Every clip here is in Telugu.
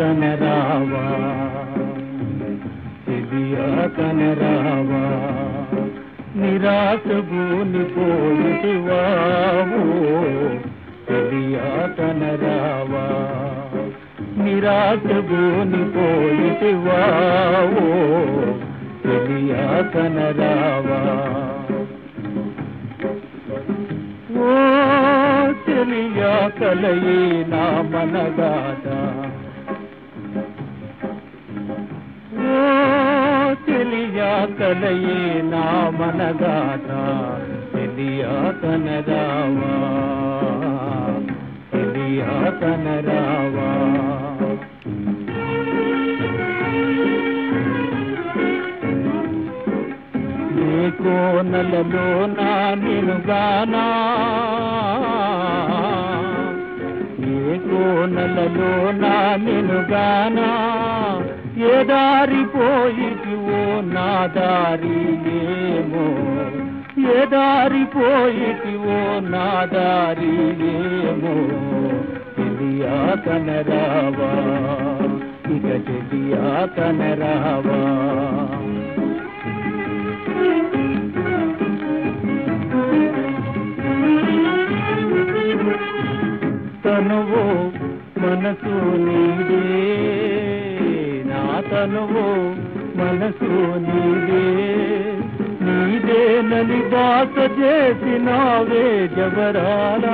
కనరావా చెలియా కనరావా నిరాశ భూని పోయిటివావు చెలియా కనరావా నిరాశ భూని పోయిటివావు చెలియా కనరావా ఓ చెలియా కలయే నా మనగాట ఓ చెలియా కలయే నా మనగాట చెలియా కనరావా చెలియా కనరావా ఏ కోనలలో నా నినుగానా ఏ కోనలలో నా నినుగానా ఏ దారి పోయిటివో నా దారి ఏమో ఏ దారి పోయిటివో నా దారి ఏమో తెలియా కనరావా ఇక తెలియా కనరావా తనువు మనసు నీదే నా తనువు మనసు నీదే నీదేనని బాస చేసినావే జబరాలా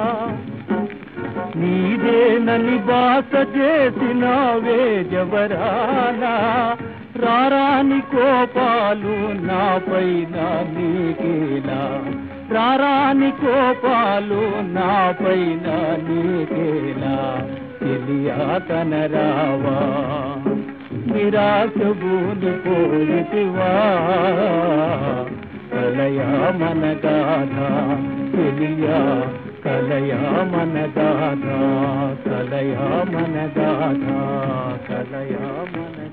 నీదేనని బాస చేసినావే జబరాలా రారాని కోపాలు నాపైన నీకేలా రారాని కోపాలు నాపైన నీకేలా తెలియా కనరావా నిరాశ భూని పోయితివా కలయా మన గాథ తెలియా కలయా మన గాథ కలయా మన గాథ కలయా మన